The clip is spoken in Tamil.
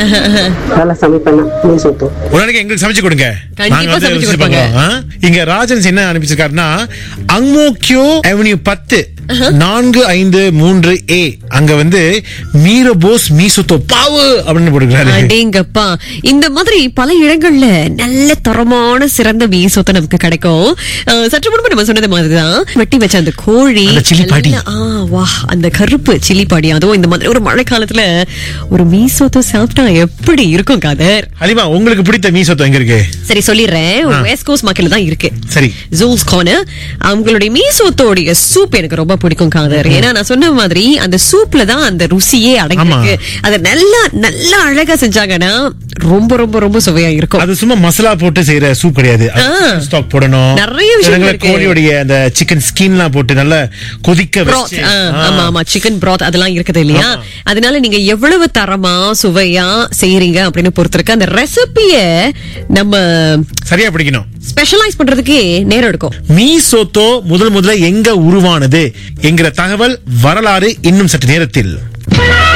நல்லா சமைப்பேன் மீன் சொத்து ஒரு நாளைக்கு எங்களுக்கு சமைச்சு கொடுங்க கண்டிப்பா நாங்க வந்து சமைச்சு ருசி கொடுப்பாங்க. பார்க்கலாம். ஆ? இங்க ராஜன்ஸ் என்ன அனுப்பிச்சிருக்காருன்னா அங்மோக்கியோ அவென்யூ பத்து நான்கு ஐந்து மூன்று ஏ அங்க வந்து மீரோ போஸ் மீசுத்தோ பாவு அப்படின்னு போட்டுக்கிறாரு அடேங்கப்பா இந்த மாதிரி பல இடங்கள்ல நல்ல தரமான சிறந்த மீன் சொத்தை நமக்கு கிடைக்கும் அஹ், சற்று முன்பு நம்ம சொன்னது மாதிரிதான் வெட்டி வச்ச அந்த கோழி அந்த சில்லி பாடி. நல்ல- ஆ, வா அந்த கருப்பு சில்லி பாடி அதுவும் இந்த மாதிரி ஒரு மழை காலத்துல ஒரு மீன் சொத்தை சாப்பிட்டா எப்படி இருக்கும் காதர் அலிமா உங்களுக்கு பிடித்த மீசோத்தோ எங்க இருக்கு சரி சொல்லிடுறேன் வெஸ்ட் கோஸ்ட் மக்கள் தான் இருக்கு சரி ஜூல்ஸ் கார்னர் அவங்களுடைய மீசோத்தோடைய சூப் எனக்கு ரொம்ப பிடிக்கும் காதர் ஏன்னா நான் சொன்ன மாதிரி அந்த சூப்ல தான் அந்த ருசியே அடங்கிருக்கு அதை நல்லா நல்லா அழகா செஞ்சாங்கன்னா ரொம்ப ரொம்ப ரொம்ப சுவையா இருக்கும் அது சும்மா மசாலா போட்டு செய்யற சூப் கிடையாது ஆ. ஸ்டாக் போடணும் நிறைய விஷயம் இல்லைங்களா, இருக்கு. கோழியோடைய அந்த சிக்கன் ஸ்கின்லாம் போட்டு நல்லா கொதிக்க broth. வச்சு ஆ, ஆ. ஆமா ஆமா சிக்கன் broth அதெல்லாம் இருக்குது இல்லையா அதனால நீங்க எவ்வளவு தரமா சுவையா செய்யறீங்க அப்படின்னு பொறுத்திருக்கு அந்த ரெசிபிய நம்ம சரியா பிடிக்கணும் ஸ்பெஷலைஸ் பண்றதுக்கே நேரம் எடுக்கும் மீசோத்தோ முதல் முதல்ல எங்க உருவானது என்கிற தகவல் வரலாறு இன்னும் சற்று நேரத்தில்